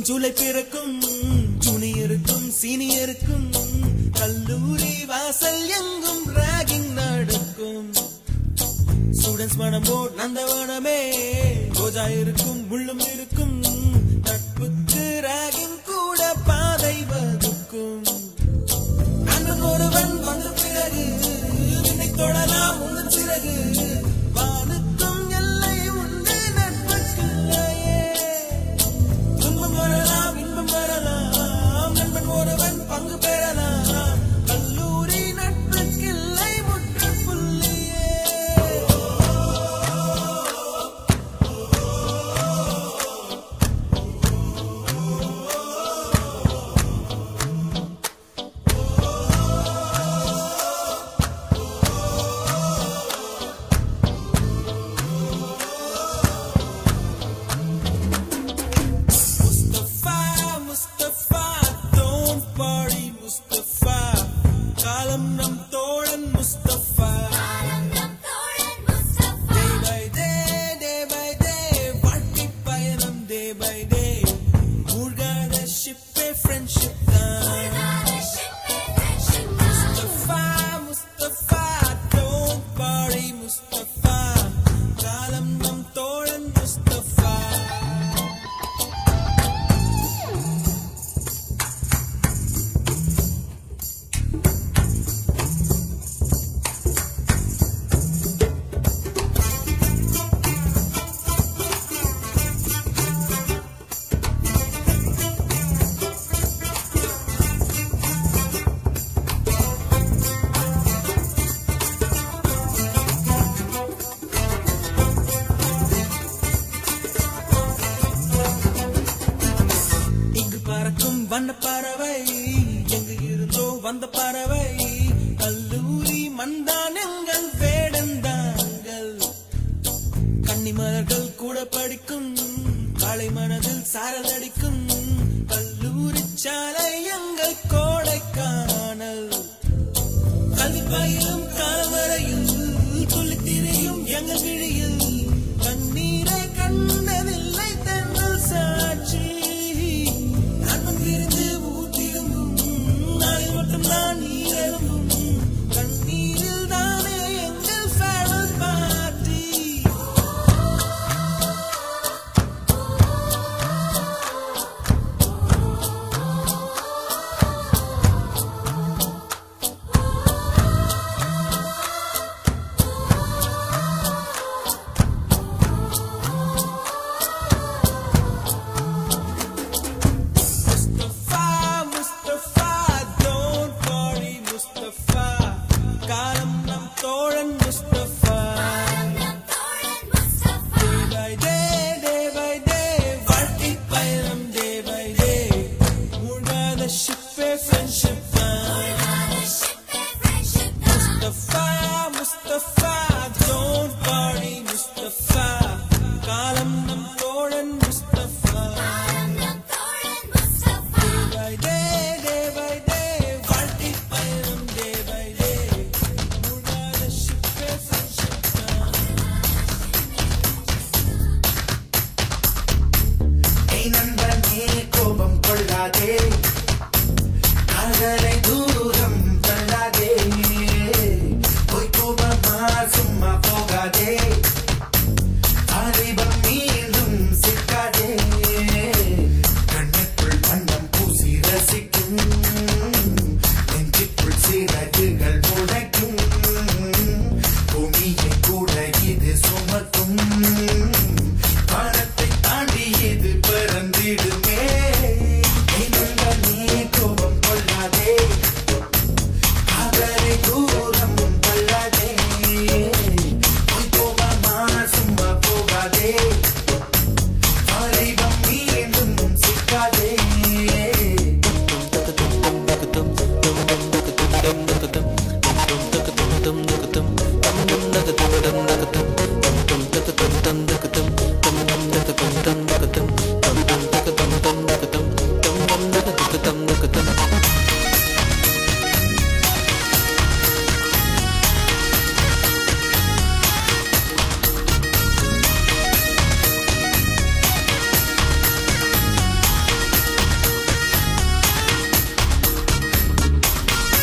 ஜூலை பிறக்கும் ஜூனியருக்கும் சீனியருக்கும் கல்லூரி வாசல் எங்கும் ராகிங் நடக்கும் ஸ்டூடெண்ட்ஸ் மனமோ நந்தவனமே ரோஜா இருக்கும் முள்ளும் இருக்கும் நட்புக்கு ராகிங் கூட பாதை வகுக்கும் நண்பன் ஒருவன் வந்த பிறகு விண்ணை தொடலாம் உங்கள் சிறகு வானுக்கும் எல்லை உண்டு நட்புக்குள்ளையே துன்பம் வரலாம் இன்பம் வரலாம் நண்பன் ஒருவன் பங்கு பெறலாம் கல்லூரி நட்புக்கில்லை முற்றுப்புள்ளியே Mustafa, Mustafa, don't worry, Mustafa. காலம் நம் தோழன் Mustafa Day by day, day by day, வாழ்க்கை பயணம் day by day. மூழ்காத ஷிப்பே ஃப்ரெண்ட்ஷிப் தான் முஸ்தபா, முஸ்தபா, don't worry, முஸ்தபா. காலம் நம் தோழன் முஸ்தபா இங்கு பறக்கும் வண்ண பறவை எங்கு இருந்தோ வந்த பறவை கல்லூரி மந்தான் எங்கள் வேடந்தாங்கள் கன்னிமலர்கள் கூட படிக்கும் காலை மனதில் சாரலடிக்கும் கல்லூரி சாலை எங்கள் கோடைக்கானல் கல்வி பயிலும் காலம் வரையில் துள்ளித் திரியும் எங்கள் விழியில் கண்ணீரை கண்டதில்லை தென்னல் சாட்சி நண்பன் விரிந்து ஊத்திருந்தும் நாளில் மட்டும் தான் நீரெழும்பும் கண்ணீரில் தானே எங்கள் farewell party Mustafa, Mustafa, don't worry, Mustafa. காலம் நம் தோழன் Mustafa Day by day, day by day, வாழ்க்கை பயணம் day by day. மூழ்காத ஷிப்பே ஃப்ரெண்ட்ஷிப் தான் முஸ்தபா, முஸ்தபா, don't worry, முஸ்தபா. காலம் நம் தோழன் Mustafa Day by day, day by day, வாழ்க்கை பயணம் day by day. மூழ்காத ஷிப்பே ஃப்ரெண்ட்ஷிப் தான் ஏய் நண்பனே கோபம் கொள்ளாதே காதலை தூரம் தள்ளாதே பொய் கோபமா சும்மா போகாதே வாலிபம் மீண்டும் சிக்காதே கண்ணுக்குள் வண்ணம் பூசி ரசிக்கும் நெஞ்சுக்குள் சீரகுகள் முளைக்கும் பூமியை கூட இது சுமக்கும் வானத்தை தாண்டி இது பறந்திடுமே ஏய் நண்பனே கோபம் கொள்ளாதே காதலை தூரம் தள்ளாதே பொய் கோபமா சும்மா போகாதே வாலிபம் மீண்டும் சிக்காதே Dum